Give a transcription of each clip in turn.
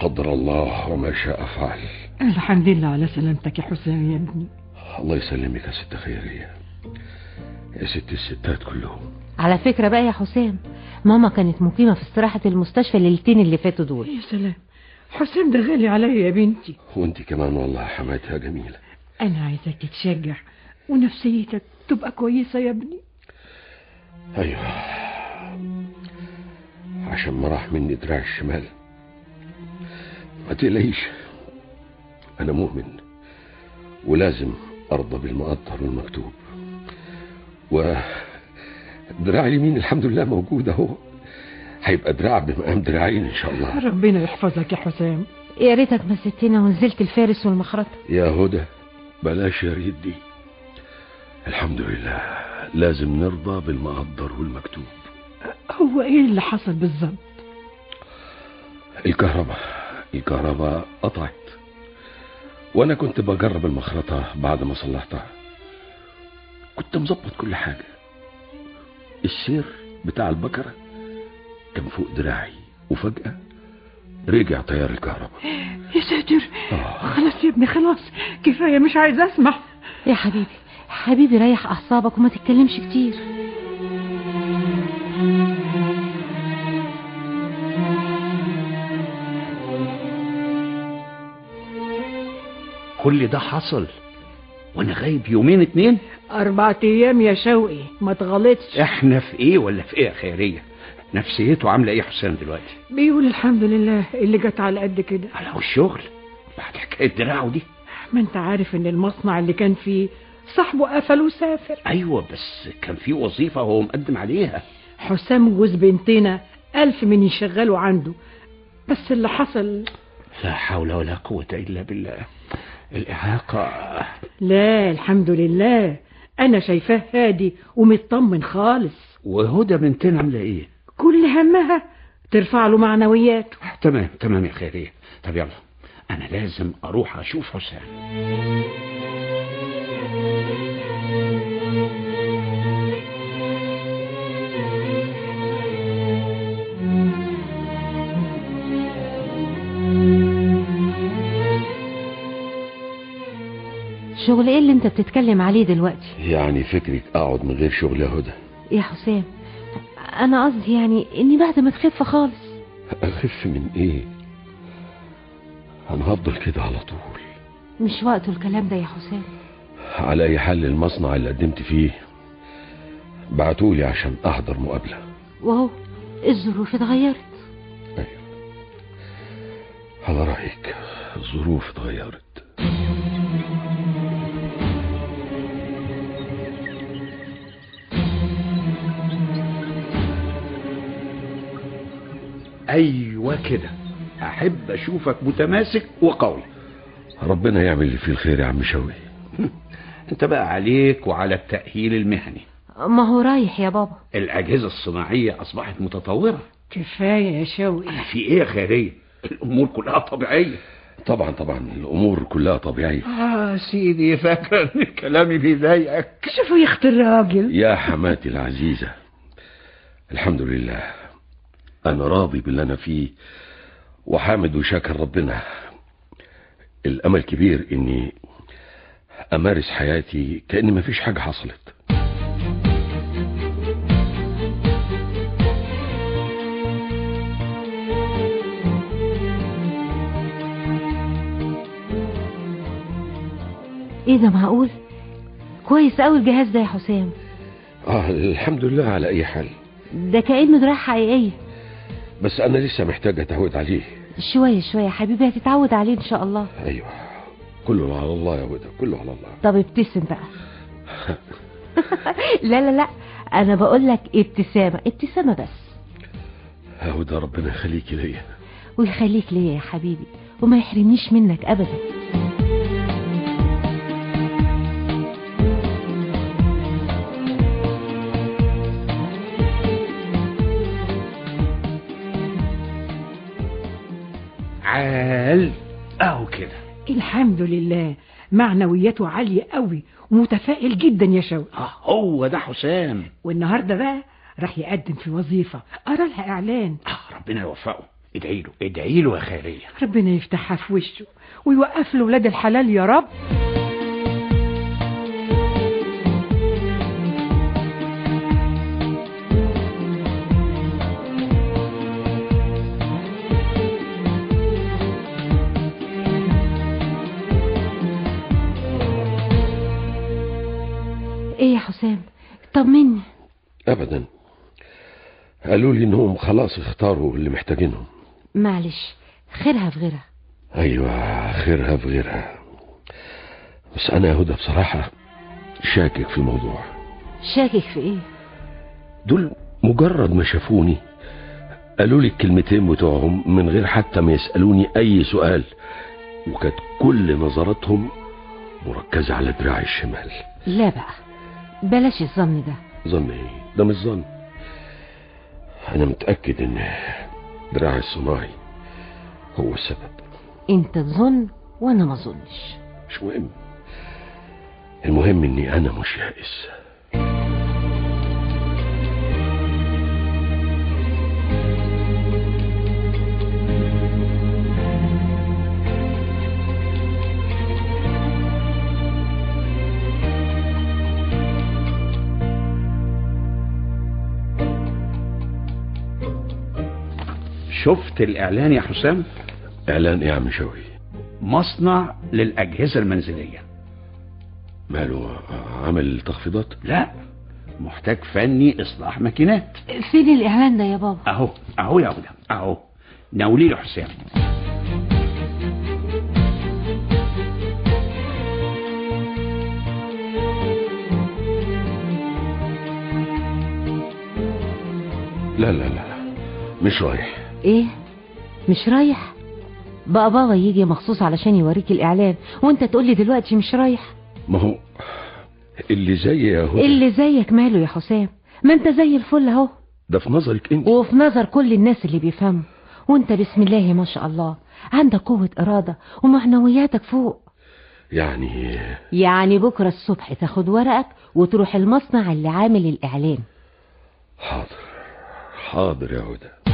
قدر الله وما شاء فعل الحمد لله على سلامتك يا حسام يا ابني الله يسلمك يا ست خيرية يا ست الستات كلهم على فكرة بقى يا حسام ماما كانت مقيمة في استراحة المستشفى الليلتين اللي فاتوا دول يا سلام حسام ده غالي عليا يا بنتي وانت كمان والله حماتها جميلة انا عايزك تتشجع ونفسيتك تبقى كويسة يا ابني ايوه عشان ما راح مني دراع الشمال ما تقلقيش انا مؤمن ولازم ارضى بالمقدر والمكتوب و دراع اليمين الحمد لله موجود اهو هيبقى دراع بمقام دراعين ان شاء الله ربنا يحفظك يا حسام يا ريتك ما سبتنا ونزلت الفارس والمخرطة يا هدى بلاش يا ريت دي الحمد لله لازم نرضى بالمقدر والمكتوب هو ايه اللي حصل بالظبط الكهرباء الكهرباء قطعت وانا كنت بجرب المخرطة بعد ما صلحتها كنت مظبط كل حاجة السير بتاع البكرة كان فوق دراعي وفجأة رجع تيار الكهرباء يا ساتر آه. خلاص يا ابني خلاص كفاية مش عايز اسمع يا حبيبي حبيبي ريح أعصابك وما تتكلمش كتير كل ده حصل وانا غايب يومين اتنين اربع ايام يا شوقي ما تغلطش احنا في ايه ولا في ايه يا خيرية نفسيته عاملة ايه يا حسام دلوقتي بيقول الحمد لله اللي جت على قد كده على الشغل بعد حكاية دراعه دي ما انت عارف ان المصنع اللي كان فيه صاحبه قفل وسافر ايوه بس كان في وظيفة هو مقدم عليها حسام جوز بنتنا ألف من يشغلوا عنده بس اللي حصل لا حول ولا قوة الا بالله الاعاقة لا الحمد لله أنا شايفاه هادي ومطمن خالص وهدى بنتنا عاملة ايه كل همها ترفع له معنوياته تمام تمام يا خيرية طب يلا انا لازم اروح اشوف حسام شغل ايه اللي انت بتتكلم عليه دلوقتي يعني فكرك اقعد من غير شغل يا هدى يا حسام انا قصدي يعني اني بعد ما تخف خالص اخف من ايه انا هفضل كده على طول مش وقته الكلام ده يا حسام على اي حال المصنع اللي قدمت فيه بعتولي عشان احضر مقابلة وهو الظروف اتغيرت ايوه على رأيك الظروف اتغيرت ايوه كده احب اشوفك متماسك وقوي ربنا يعمل اللي فيه الخير يا عم شوقي انت بقى عليك وعلى التأهيل المهني ما هو رايح يا بابا الاجهزة الصناعية اصبحت متطورة كفاية يا شوقي في ايه يا خيرية الامور كلها طبيعية طبعا طبعا الامور كلها طبيعية اه سيدي فاكر ان كلامي بيضايقك شوفوا يا اخت الراجل يا حماتي العزيزة الحمد لله انا راضي باللي انا فيه وحامد وشاكر ربنا الامل كبير اني امارس حياتي كأن مفيش حاجة حصلت ايه ده معقول كويس قوي الجهاز ده يا حسام اه الحمد لله على اي حال ده كأنه دراع حقيقية بس انا لسه محتاج اتعود عليه شوية شوية يا حبيبي هتتعود عليه ان شاء الله ايوه كله على الله يا هدى كله على الله طب ابتسم بقى لا لا لا انا بقول لك ابتسامة ابتسامة بس يا هدى ربنا يخليكي ليا ويخليك ليا يا حبيبي وما يحرمنيش منك ابدا عال اهو كده الحمد لله معنوياته عالية قوي ومتفائل جدا يا شوقي اه هو ده حسام والنهاردة بقى راح يقدم في وظيفة أرى لها إعلان اه ربنا يوفقه ادعي له ادعي له يا خيرية ربنا يفتحها في وشه ويوقف له ولاد الحلال يا رب ايه يا حسام طمني ابدا قالوا لي انهم خلاص اختاروا اللي محتاجينهم معلش خيرها في غيرها ايوه خيرها في غيرها بس انا يا هدى بصراحه شاكك في الموضوع شاكك في ايه دول مجرد ما شافوني قالوا لي الكلمتين بتوعهم من غير حتى ما يسالوني اي سؤال وكانت كل نظراتهم مركزه على دراعي الشمال لا بقى بلاش الظن ده ظن ايه ده مش ظن انا متاكد ان دراعي الصناعي هو السبب انت تظن وانا ما اظنش مش مهم المهم اني انا مش يائس شفت الاعلان يا حسام اعلان ايه يا عم شوقي مصنع للاجهزة المنزلية ماله عمل تخفيضات لا محتاج فني اصلاح ماكينات فين الاعلان ده يا بابا اهو اهو يا هدى اهو ناولي له حسام لا لا لا مش رايح ايه مش رايح بقى بابا يجي مخصوص علشان يوريك الاعلان وانت تقولي دلوقتي مش رايح ما هو اللي زي يا هدى اللي زيك ماله يا حسام ما انت زي الفل اهو ده في نظرك انت وفي نظر كل الناس اللي بيفهموا وانت بسم الله ما شاء الله عندك قوة إرادة ومعنوياتك فوق يعني يعني بكرة الصبح تاخد ورقك وتروح المصنع اللي عامل الإعلان حاضر حاضر يا هدى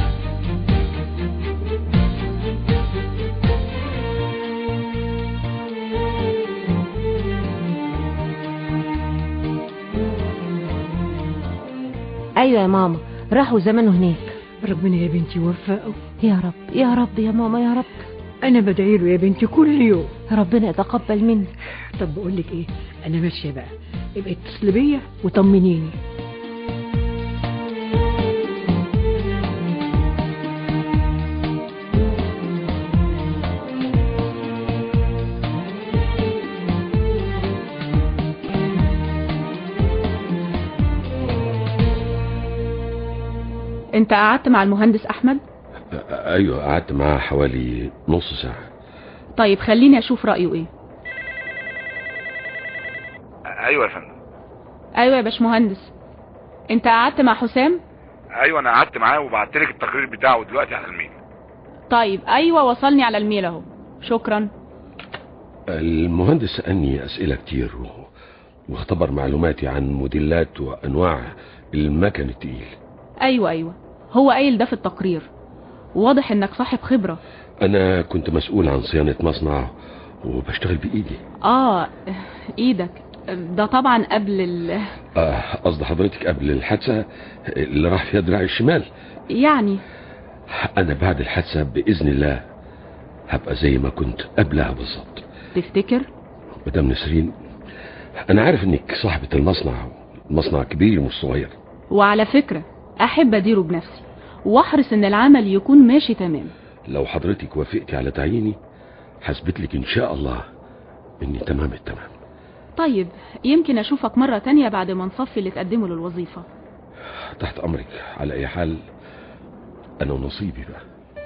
أيوة يا ماما راحوا زمانه هناك ربنا يا بنتي يوفقه يا رب يا رب يا ماما يا رب انا بدعي له يا بنتي كل يوم ربنا يتقبل منك طب بقول لك ايه انا ماشيه بقى ابقي اتصلي بيا وطمنيني انت قعدت مع المهندس احمد أ- ايوه قعدت معاه حوالي نص ساعه طيب خليني اشوف رايه ايه ايوه يا فندم ايوه يا باشمهندس انت قعدت مع حسام ايوه انا قعدت معاه وبعت لك التقرير بتاعه دلوقتي على الميل طيب ايوه وصلني على الميل اهو شكرا المهندس سألني أسئلة كتير و... واختبر معلوماتي عن موديلات وأنواع المكن التقيل ايوه ايوه هو قايل ده في التقرير واضح انك صاحب خبرة أنا كنت مسؤول عن صيانة مصنع وبشتغل بإيدي اه ايدك ده طبعا قبل ال... آه، قصد حضرتك قبل الحادثة اللي راح فيها دراعي الشمال يعني أنا بعد الحادثة بإذن الله هبقى زي ما كنت قبلها بالظبط تفتكر مدام نسرين أنا عارف إنك صاحبة المصنع مصنع كبير مش صغير وعلى فكرة احب اديره بنفسي واحرص ان العمل يكون ماشي تمام لو حضرتك وافقتي على تعييني هثبت لك إن شاء الله إني تمام التمام طيب يمكن اشوفك مرة تانية بعد ما نصفي اللي تقدمه للوظيفة تحت أمرك على أي حال أنا ونصيبي بقى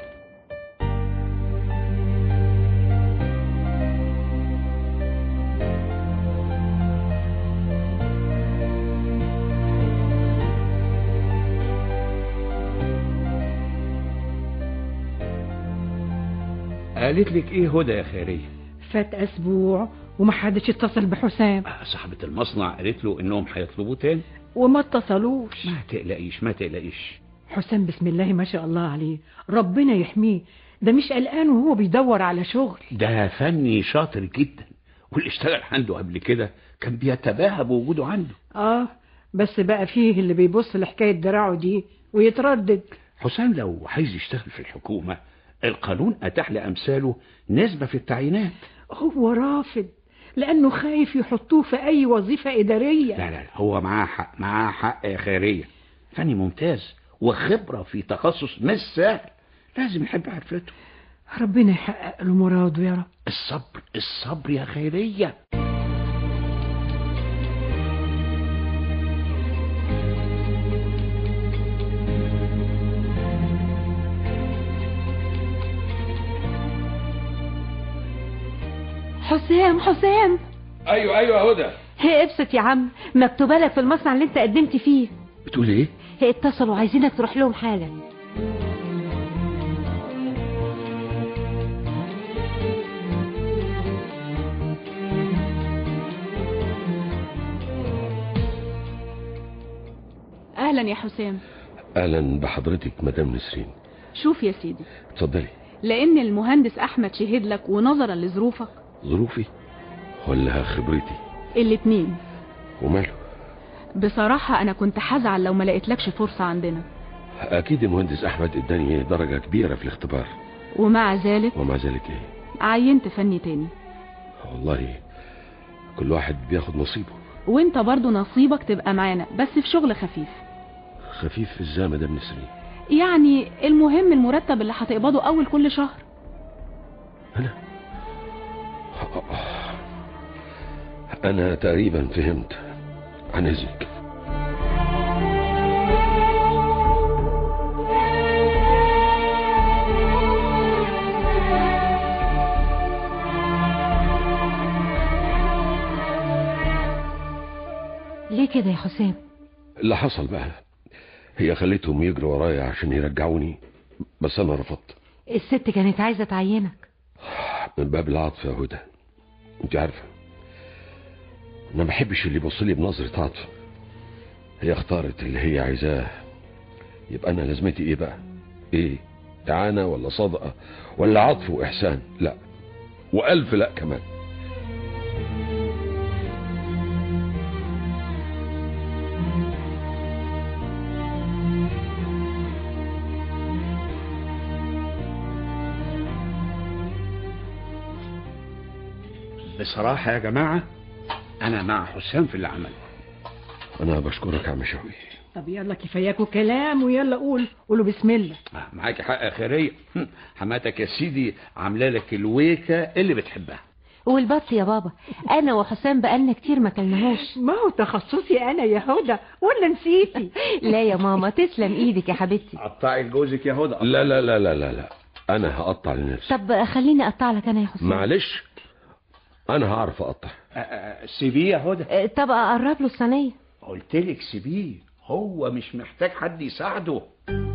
قالت لك ايه هدى يا خيرية فات اسبوع ومحدش اتصل بحسام آه، صاحبة المصنع قالت له انهم هيطلبوه تاني وما اتصلوش ما تقلقيش ما تقلقيش حسام بسم الله ما شاء الله عليه ربنا يحميه ده مش قلقان وهو بيدور على شغل ده فني شاطر جدا واللي اشتغل عنده قبل كده كان بيتباهى بوجوده عنده اه بس بقى فيه اللي بيبص لحكاية دراعه دي ويتردد حسام لو عايز يشتغل في الحكومة القانون أتاح لأمثاله نسبة في التعيينات هو رافض لأنه خايف يحطوه في أي وظيفة إدارية لا لا هو معاه حق معاه حق يا خيرية فني ممتاز وخبرة في تخصص مش سهل لازم يحب عرفته ربنا يحقق له مراده يا رب الصبر الصبر يا خيرية حسام حسام ايوه ايوه يا هدى هي ابسط يا عم مكتوبه لك في المصنع اللي انت قدمت فيه بتقول ايه هي اتصلوا عايزينك تروح لهم حالا اهلا يا حسام اهلا بحضرتك مدام نسرين شوف يا سيدي اتفضلي لان المهندس احمد شهد لك ونظرا لظروفك ظروفي ولا خبرتي الاتنين وماله بصراحة انا كنت هزعل لو ما لقيتلكش فرصة عندنا اكيد المهندس احمد اداني درجة كبيرة في الاختبار ومع ذلك ومع ذلك ايه عينت فني تاني والله كل واحد بياخد نصيبه وانت برضو نصيبك تبقى معانا بس في شغل خفيف خفيف ازاي يا مدام نسرين يعني المهم المرتب اللي هتقبضه اول كل شهر انا انا تقريبا فهمت عن اذنك ليه كده يا حسام اللي حصل بقى هي خلتهم يجروا ورايا عشان يرجعوني بس انا رفضت الست كانت عايزه تعينك من باب العطف يا هدى انت عارفه انا ما بحبش اللي يبص لي بنظره عطف هي اختارت اللي هي عايزاه يبقى انا لازمتي ايه بقى ايه اعانه ولا صدقه ولا عطف واحسان لا والف لا كمان بصراحة يا جماعة أنا مع حسام في اللي عمله انا بشكرك يا عم شوقي طب يلا كفاياكوا كلام ويلا قول قولوا بسم الله آه، معاك حق يا خيرية هم، حماتك يا سيدي عاملة لك الويكة اللي بتحبها والبط يا بابا انا وحسام بقالنا كتير ما كلناهوش ما هو تخصصي أنا يا هدى ولا نسيتي لا يا ماما تسلم ايدك يا حبيبتي قطعي لجوزك يا هدى لا لا لا لا لا لا انا هقطع لنفسي طب خليني اقطع لك انا يا حسام معلش انا هعرف اقطع آه، آه، سيبيه يا هدى آه، طب اقرب له الصينيه قلت لك سيبيه هو مش محتاج حد يساعده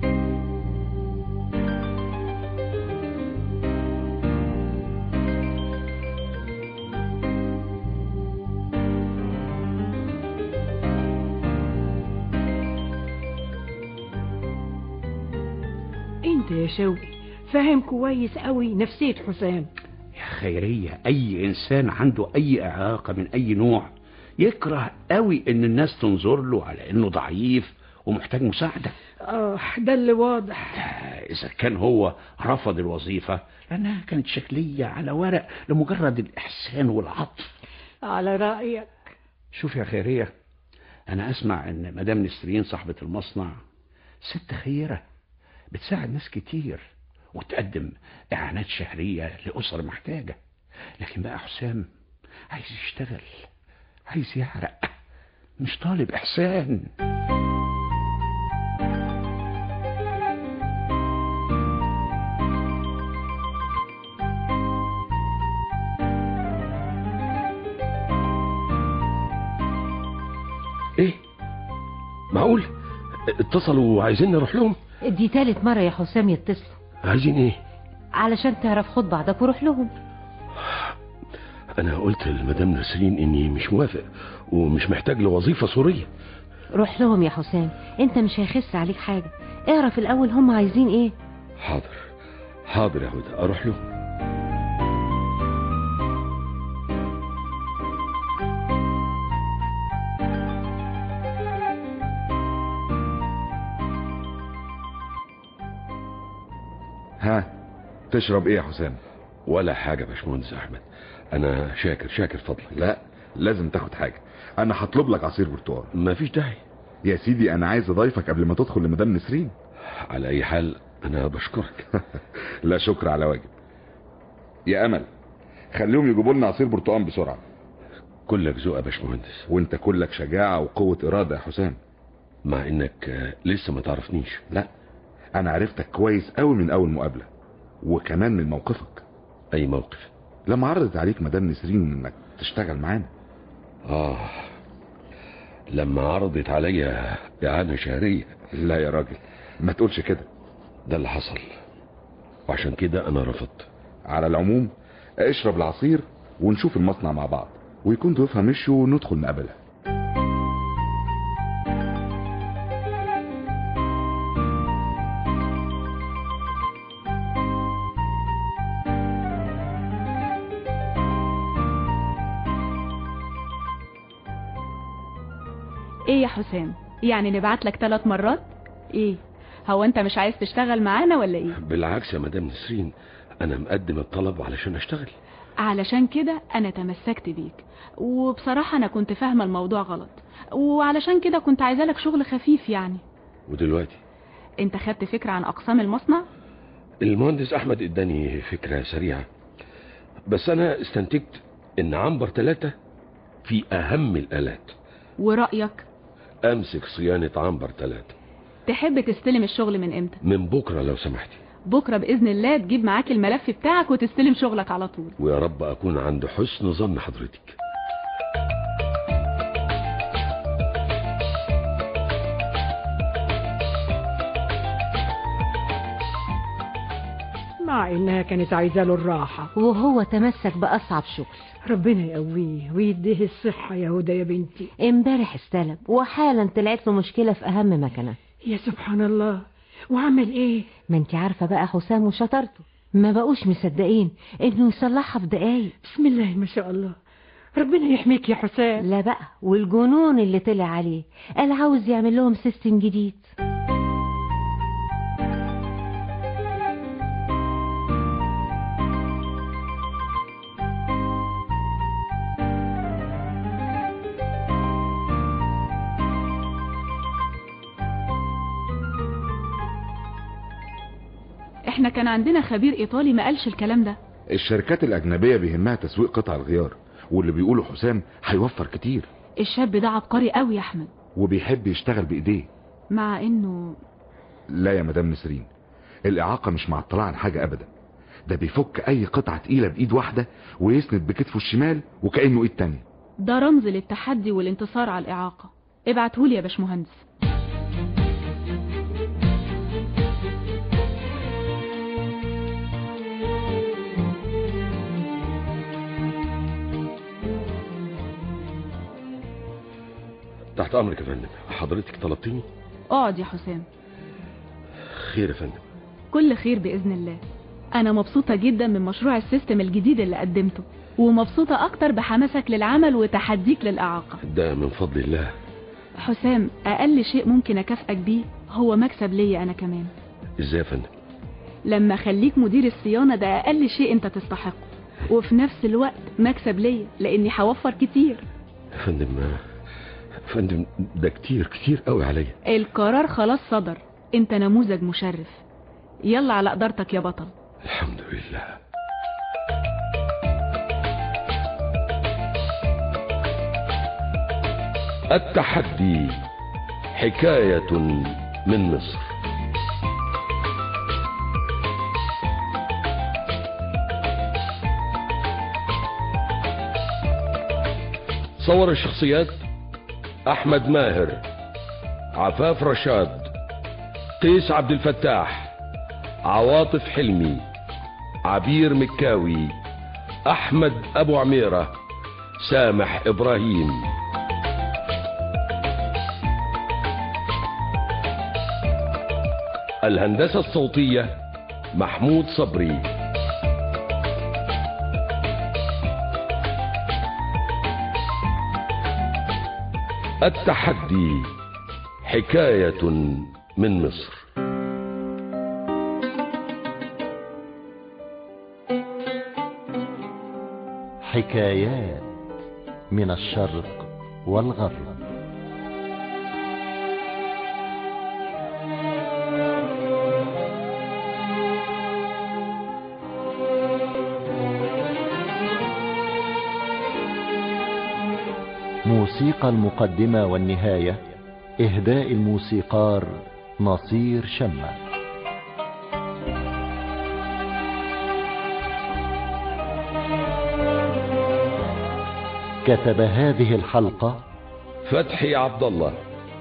انت يا شوقي فاهم كويس قوي نفسية حسام يا خيرية أي إنسان عنده أي إعاقة من أي نوع يكره قوي إن الناس تنظر له على إنه ضعيف ومحتاج مساعدة اه ده اللي واضح آه، إذا كان هو رفض الوظيفة لأنها كانت شكلية على ورق لمجرد الإحسان والعطف على رأيك شوف يا خيرية أنا أسمع إن مدام نسرين صاحبة المصنع ست خيرة بتساعد ناس كتير وتقدم إعانات شهرية لأسر محتاجة لكن بقى حسام عايز يشتغل عايز يعرق مش طالب إحسان ايه معقول اتصلوا وعايزين نروح لهم دي تالت مرة يا حسام يتصلوا عايزين ايه علشان تعرف خد بعضك وروح لهم انا قلت لمدام نسرين اني مش موافق ومش محتاج لوظيفة سورية روح لهم يا حسام انت مش هيخس عليك حاجة اعرف الاول هم عايزين ايه حاضر حاضر يا هدى اروح له ها تشرب ايه يا حسام ولا حاجه يا باشمهندس احمد انا شاكر شاكر فضلك لا لازم تاخد حاجه انا هطلب لك عصير برتقال مفيش داعي يا سيدي انا عايز اضيفك قبل ما تدخل لمدام نسرين على اي حال انا بشكرك لا شكر على واجب يا امل خليهم يجيبوا لنا عصير برتقال بسرعه كلك ذوق يا باشمهندس وانت كلك شجاعه وقوه اراده يا حسام مع انك آه، لسه ما تعرفنيش لا انا عرفتك كويس قوي من اول مقابله وكمان من موقفك اي موقف لما عرضت عليك مدام نسرين انك تشتغل معانا اه لما عرضت عليا اعانه شهريه لا يا راجل ما تقولش كده ده اللي حصل وعشان كده انا رفضت على العموم اشرب العصير ونشوف المصنع مع بعض ويكون ضيوفها مشوا وندخل نقابلها ايه يا حسام يعني نبعت لك ثلاث مرات ايه هو انت مش عايز تشتغل معانا ولا ايه بالعكس يا مدام نسرين انا مقدم الطلب علشان اشتغل علشان كده انا تمسكت بيك وبصراحة انا كنت فاهمة الموضوع غلط وعلشان كده كنت عايزة لك شغل خفيف يعني ودلوقتي انت خدت فكرة عن اقسام المصنع المهندس احمد اداني فكره سريعه بس انا استنتجت ان عنبر ثلاثة في اهم الالات ورأيك امسك صيانه عنبر ثلاثة تحب تستلم الشغل من امتى من بكره لو سمحتي بكرة بإذن الله تجيب معاك الملف بتاعك وتستلم شغلك على طول ويا رب اكون عند حسن ظن حضرتك مع انها كانت عايزه له الراحه وهو تمسك بأصعب شغل ربنا يقويه ويديه الصحه يا هدى يا بنتي امبارح استلم وحالا طلعت له مشكلة في أهم مكنة يا سبحان الله وعمل ايه ما انت عارفة بقى حسام وشطارته ما بقوش مصدقين انه يصلحها في دقايق بسم الله ما شاء الله ربنا يحميك يا حسام لا بقى والجنون اللي طلع عليه قال عاوز يعمل لهم سيستم جديد احنا كان عندنا خبير ايطالي ما قالش الكلام ده الشركات الاجنبيه بيهمها تسويق قطع الغيار واللي بيقوله حسام هيوفر كتير الشاب ده عبقري قوي يا احمد وبيحب يشتغل بايديه مع انه لا يا مدام نسرين الاعاقه مش معطله عن حاجه ابدا ده بيفك اي قطعه تقيله بايد واحده ويسند بكتفه الشمال وكانه ايد تانية ده رمز للتحدي والانتصار على الاعاقة ابعتهولي يا باشمهندس تحت امرك يا فندم حضرتك طلبتيني اقعد يا حسام خير يا فندم كل خير بإذن الله أنا مبسوطة جدا من مشروع السيستم الجديد اللي قدمته ومبسوطة أكتر بحماسك للعمل وتحديك للإعاقة ده من فضل الله حسام أقل شيء ممكن أكافئك بيه هو مكسب ليا أنا كمان ازاي يا فندم لما أخليك مدير الصيانة ده أقل شيء أنت تستحقه وفي نفس الوقت مكسب ليا لأني هوفر كتير يا فندم يا فندم ده كتير كتير قوي عليا القرار خلاص صدر أنت نموذج مشرف يلا على قدرتك يا بطل الحمد لله التحدي حكاية من مصر صور الشخصيات أحمد ماهر عفاف رشاد قيس عبد الفتاح عواطف حلمي عبير مكاوي احمد ابو عميره سامح ابراهيم الهندسة الصوتية محمود صبري التحدي حكاية من مصر حكايات من الشرق والغرب موسيقى المقدمة والنهاية إهداء الموسيقار نصير شمة كتب هذه الحلقة فتحي عبد الله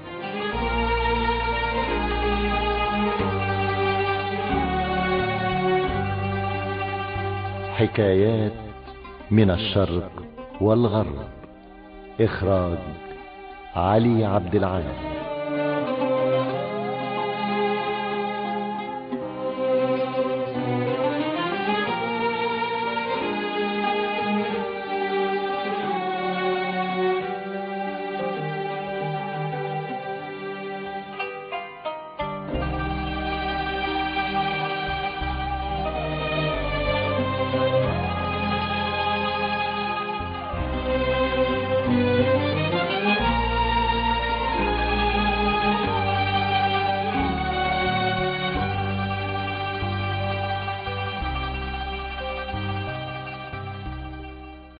حكايات من الشرق والغرب إخراج علي عبد العال